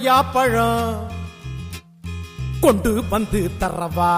கொய்யா பழம் கொண்டு வந்து தரவா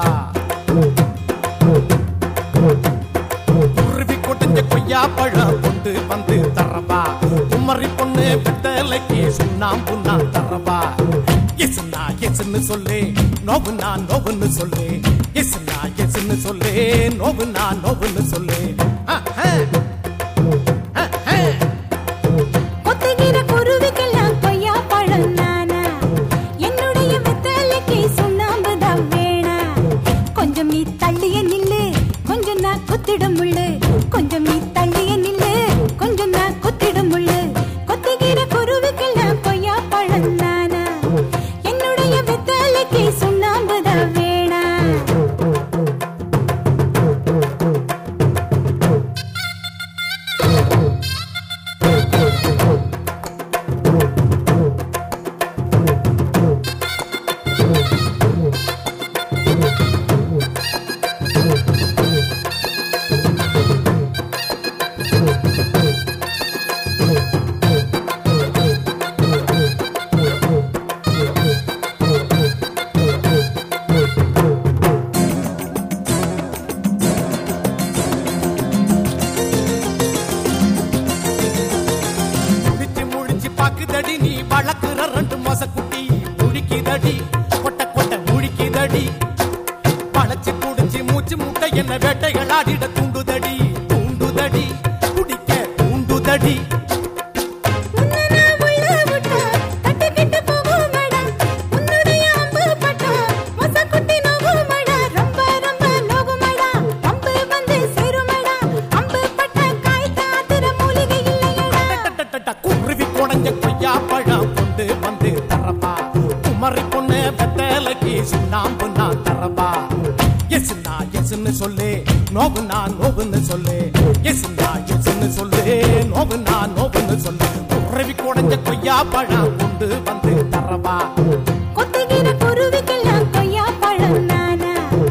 உருவி கொடைஞ்ச கொய்யா பழம் கொண்டு வந்து தரவா குமரி பொண்ணு வெத்தலைக்கு சுண்ணாம்பு நான் தரவா எஸ்னா எஸ்ன்னு சொல்லு நோவுனா நோவுன்னு சொல்லு எஸ்னா எஸ்ன்னு சொல்லு நோவுனா நோவுன்னு சொல்லு அஹ், அஹ். அஹ், அஹ். கொத்துகிற குருவிக்கெல்லாம் கொய்யா பழம் நானா என்னுடைய வெத்தலைக்கு சுண்ணாம்பு தான் வேணா கொஞ்சம் நீ தள்ளிய நில்லு கொஞ்சம் நான் குத்திடும் முள்ளு கொஞ்சம் நீ தள்ளிய நில்லு கொஞ்சம் நான் குத்திடும் முள்ளு கொத்துகிற குருவிக்கெல்லாம் கொய்யா பழம் நானா என்னுடைய வெத்தலைக்கு சுண்ணாம்பு தான் வேணா முழிச்சு முழிச்சு பாக்குதடி நீ வளர்க்குற ரெண்டு மாச குட்டி முழிக்குதடி கொட்ட கொட்ட முழிக்குதடி பழச்சு குடிச்சு மூச்சு முட்டை என்ன வேட்டைகள் ஆடிட தூண்டுதடி தூண்டுதடி குடிக்க தூண்டுதடி உன்னை நான் உள்ள விட்டா, தட்டிக்கிட்டு போகுமடா. உன்னுடைய அம்பு பட்டா, மொசக்குட்டி நோகுமடா. ரொம்ப ரொம்ப நோகுமடா. அம்பு வந்து சேருமடா. அம்பு பட்ட காய் காத்துற மூலிகை இல்லையடா. டட்டட்டட்ட குருவி குடஞ்ச கொய்யா பழம் கொண்டு வந்து தரப்பா குமரி பொண்ணு வெத்தலைக்கு சுண்ணாம்பு நான் தரப்பா எஸ்னா எஸ்ன்னு சொல்லு நோவுனா நோவுன்னு சொல்லு எஸ்னா எஸ்ன்னு சொல்லு நோவுனா நோவுன்னு சொல்லு குருவி குடஞ்ச கொய்யா பழம் கொண்டு வந்து தரவா கொத்துகிற குருவிக்கெல்லாம் கொய்யா பழம் நானா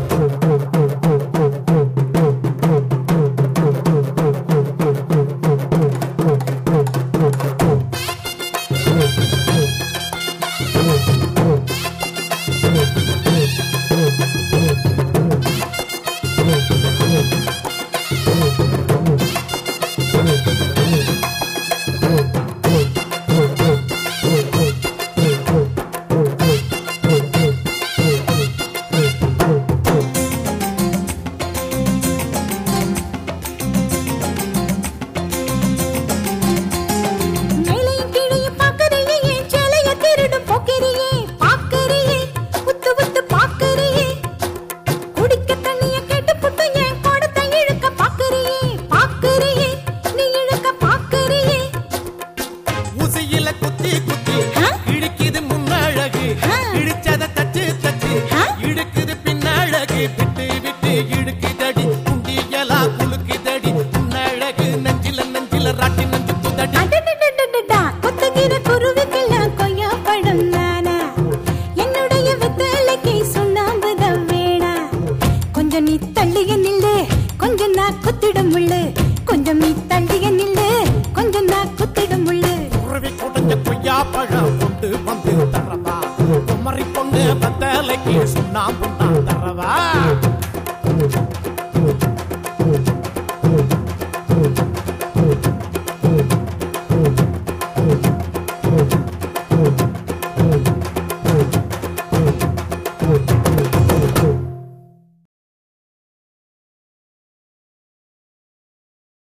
மேலையும் கீழையும் பார்க்கறியே, என் சேலைய திருடும் போக்கிரியே. பார்க்கறியே, உத்து உத்து பார்க்கறியே. குடிக்க தண்ணிய கேட்டு புட்டு என் குடத்தை இழுக்க பார்க்கறியே. பார்க்கறியே, நீ இழுக்க பார்க்கறியே. ஊசியில குத்தி குத்தி ஆ? இழுக்குது முன்னழகு ஆ. இடிச்சத தச்சு தச்சு ஆ? இழுக்குது பின்னழகு விட்டு விட்டு இழுக்குதடி குண்டியலா குலுக்குதடி முன்னழகு நெஞ்சில நெஞ்சில ராட்டி நெஞ்சு குதடி அடடடடடடா, கொத்துகிற குருவிக்கெல்லாம் கொய்யா பழம் நானா? என்னுடைய வெத்தலைக்கு சுண்ணாம்பு தான் வேணா. கொஞ்சம் நீ தள்ளிய நில்லு கொஞ்சம் நான் குத்திடும் முள்ளு கொஞ்சம் நீ தள்ளிய நில்லு கொஞ்சம் நான் குத்திடும் முள்ளு குருவி குடஞ்ச கொய்யா பழம் கொண்டு வந்து தரவா குமரி பொண்ணு பத்தலைக்கு சுண்ணாம்பு நான் தரவா